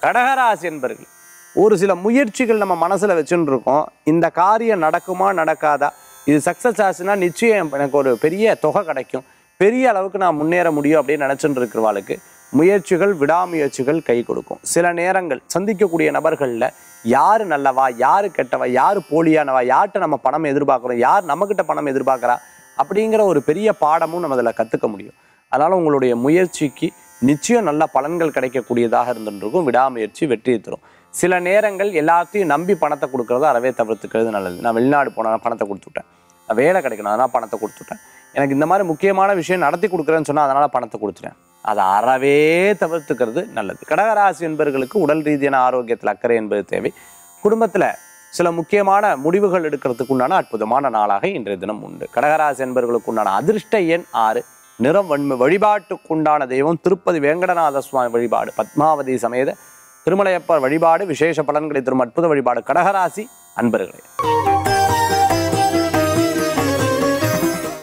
கடகராசி என்பர்கள் ஒரு சில முயற்சிகள் நம்ம மனசுல வச்சுட்டு இருக்கோம் இந்த காரியம் நடக்குமா நடக்காதா இது சக்சஸ் ஆச்சுன்னா நிச்சயம் எனக்கு ஒரு பெரிய தொகை கிடைக்கும் பெரிய அளவுக்கு நான் முன்னேற முடியும் அப்படின்னு நினைச்சுட்டு இருக்கிறவாளுக்கு முயற்சிகள் விடாமுயற்சிகள் கை கொடுக்கும் சில நேரங்கள் சந்திக்கக்கூடிய நபர்கள்ல யாரு நல்லவா யாரு கெட்டவா யாரு போலியானவா யார்கிட்ட நம்ம பணம் எதிர்பார்க்குறோம் யார் நம்மக்கிட்ட பணம் எதிர்பார்க்குறா அப்படிங்கிற ஒரு பெரிய பாடமும் நம்ம அதில் கற்றுக்க முடியும் அதனால உங்களுடைய முயற்சிக்கு நிச்சயம் நல்ல பலன்கள் கிடைக்கக்கூடியதாக இருந்துருக்கும் விடாமுயற்சி வெற்றியை தரும் சில நேரங்கள் எல்லாத்தையும் நம்பி பணத்தை கொடுக்கறத அறவே தவிர்த்துக்கிறது நல்லது நான் வெளிநாடு போனால் பணத்தை கொடுத்துட்டேன் நான் வேலை கிடைக்கணும் அதனால் பணத்தை கொடுத்துட்டேன் எனக்கு இந்த மாதிரி முக்கியமான விஷயம் நடத்தி கொடுக்குறேன்னு சொன்னால் அதனால் பணத்தை கொடுத்துட்டேன் அதை அறவே தவிர்த்துக்கிறது நல்லது கடகராசி என்பவர்களுக்கு உடல் ரீதியான ஆரோக்கியத்தில் அக்கறை என்பது தேவை குடும்பத்தில் சில முக்கியமான முடிவுகள் எடுக்கிறதுக்கு உண்டான அற்புதமான நாளாக இன்றைய தினம் உண்டு கடகராசி என்பவர்களுக்கு உண்டான அதிர்ஷ்ட எண் ஆறு நிறம் வன்மை வழிபாட்டுக்குண்டான தெய்வம் திருப்பதி வேங்கடநாத சுவாமி வழிபாடு பத்மாவதி சமேத திருமலையப்பர் வழிபாடு விசேஷ பலன்களை தரும் அற்புத வழிபாடு கடகராசி அன்பர்களே